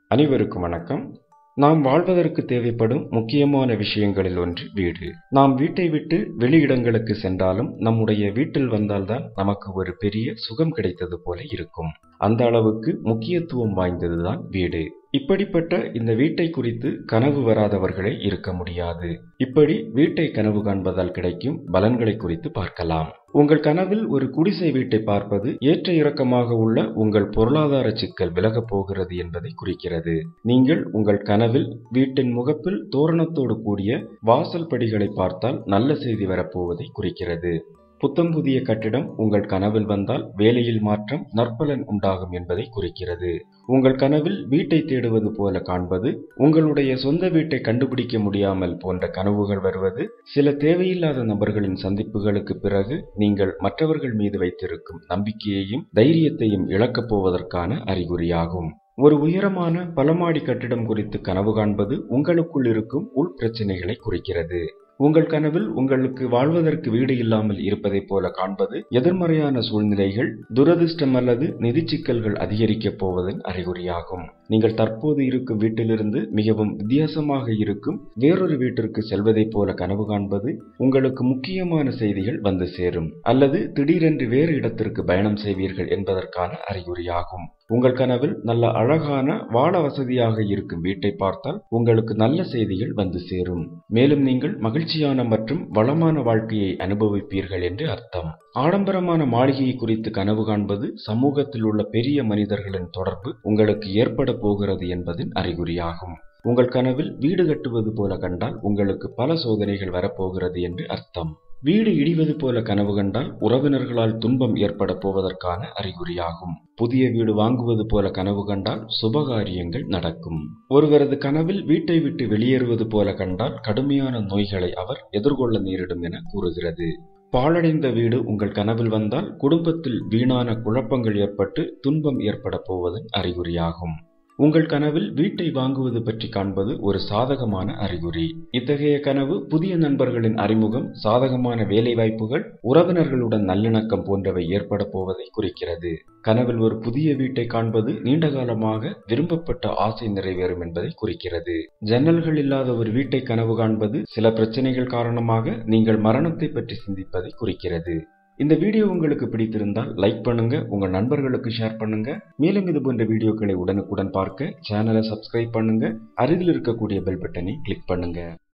அனைவருக்கும் வணக்கம் நாம் வாழ்வதற்கு தேவைப்படும் முக்கியமான விஷயங்களில் ஒன்று வீடு நாம் வீட்டை விட்டு வெளியிடங்களுக்கு சென்றாலும் நம்முடைய வீட்டில் வந்தால்தான் நமக்கு ஒரு பெரிய சுகம் கிடைத்தது போல இருக்கும் அந்த அளவுக்கு முக்கியத்துவம் வாய்ந்ததுதான் வீடு இப்படிப்பட்ட இந்த வீட்டை குறித்து கனவு வராதவர்களே இருக்க முடியாது இப்படி வீட்டை கனவு காண்பதால் கிடைக்கும் பலன்களை குறித்து பார்க்கலாம் உங்கள் கனவில் ஒரு குடிசை வீட்டை பார்ப்பது ஏற்ற இறக்கமாக உள்ள உங்கள் பொருளாதார சிக்கல் விலகப் போகிறது என்பதை குறிக்கிறது நீங்கள் உங்கள் கனவில் வீட்டின் முகப்பில் தோரணத்தோடு கூடிய வாசல் படிகளை பார்த்தால் நல்ல செய்தி வரப்போவதை குறிக்கிறது புத்தம் புதிய கட்டிடம் உங்கள் கனவில் வந்தால் வேலையில் மாற்றம் நற்பலன் உண்டாகும் என்பதை குறிக்கிறது உங்கள் கனவில் வீட்டை தேடுவது போல காண்பது உங்களுடைய சொந்த வீட்டை கண்டுபிடிக்க முடியாமல் போன்ற கனவுகள் வருவது சில தேவையில்லாத நபர்களின் சந்திப்புகளுக்கு பிறகு நீங்கள் மற்றவர்கள் மீது வைத்திருக்கும் நம்பிக்கையையும் தைரியத்தையும் இழக்கப் போவதற்கான அறிகுறியாகும் ஒரு உயரமான பலமாடி கட்டிடம் குறித்து கனவு காண்பது உங்களுக்குள் இருக்கும் உள் பிரச்சனைகளை குறிக்கிறது உங்கள் கனவில் உங்களுக்கு வாழ்வதற்கு வீடு இல்லாமல் இருப்பதைப் போல காண்பது எதிர்மறையான சூழ்நிலைகள் துரதிர்ஷ்டம் அல்லது நிதி சிக்கல்கள் அதிகரிக்கப் போவதன் அறிகுறியாகும் நீங்கள் தற்போது இருக்கும் வீட்டிலிருந்து மிகவும் வித்தியாசமாக இருக்கும் வேறொரு வீட்டிற்கு செல்வதைப் போல கனவு காண்பது உங்களுக்கு முக்கியமான செய்திகள் வந்து சேரும் அல்லது திடீரென்று வேறு இடத்திற்கு பயணம் செய்வீர்கள் என்பதற்கான அறிகுறியாகும் உங்கள் கனவில் நல்ல அழகான வாழ வசதியாக இருக்கும் வீட்டை பார்த்தால் உங்களுக்கு நல்ல செய்திகள் வந்து சேரும் மேலும் நீங்கள் மகிழ்ச்சியான மற்றும் வளமான வாழ்க்கையை அனுபவிப்பீர்கள் என்று அர்த்தம் ஆடம்பரமான மாளிகையை குறித்து கனவு காண்பது சமூகத்தில் உள்ள பெரிய மனிதர்களின் தொடர்பு உங்களுக்கு ஏற்பட போகிறது என்பதின் அறிகுறியாகும் உங்கள் கனவில் வீடு கட்டுவது போல கண்டால் உங்களுக்கு பல சோதனைகள் வரப்போகிறது என்று அர்த்தம் வீடு இடிவது போல கனவு கண்டால் உறவினர்களால் துன்பம் ஏற்பட போவதற்கான அறிகுறியாகும் புதிய வீடு வாங்குவது போல கனவு கண்டால் சுபகாரியங்கள் நடக்கும் ஒருவரது கனவில் வீட்டை விட்டு வெளியேறுவது போல கண்டால் கடுமையான நோய்களை அவர் எதிர்கொள்ள நேரிடும் என கூறுகிறது பாழடைந்த வீடு உங்கள் கனவில் வந்தால் குடும்பத்தில் வீணான குழப்பங்கள் ஏற்பட்டு துன்பம் ஏற்பட போவதன் அறிகுறியாகும் உங்கள் கனவில் வீட்டை வாங்குவது பற்றி காண்பது ஒரு சாதகமான அறிகுறி இத்தகைய கனவு புதிய நண்பர்களின் அறிமுகம் சாதகமான வேலை வாய்ப்புகள் உறவினர்களுடன் நல்லிணக்கம் போன்றவை ஏற்பட போவதை குறிக்கிறது கனவில் ஒரு புதிய வீட்டை காண்பது நீண்ட காலமாக விரும்பப்பட்ட ஆசை நிறைவேறும் என்பதை குறிக்கிறது ஜன்னல்கள் இல்லாத ஒரு வீட்டை கனவு காண்பது சில பிரச்சனைகள் காரணமாக நீங்கள் மரணத்தை பற்றி சிந்திப்பதை குறிக்கிறது இந்த வீடியோ உங்களுக்கு பிடித்திருந்தால் லைக் பண்ணுங்க உங்க நண்பர்களுக்கு ஷேர் பண்ணுங்க மேலும் இது போன்ற வீடியோக்களை உடனுக்குடன் பார்க்க சேனலை சப்ஸ்கிரைப் பண்ணுங்க அருகில் இருக்கக்கூடிய பெல் பட்டனை கிளிக் பண்ணுங்க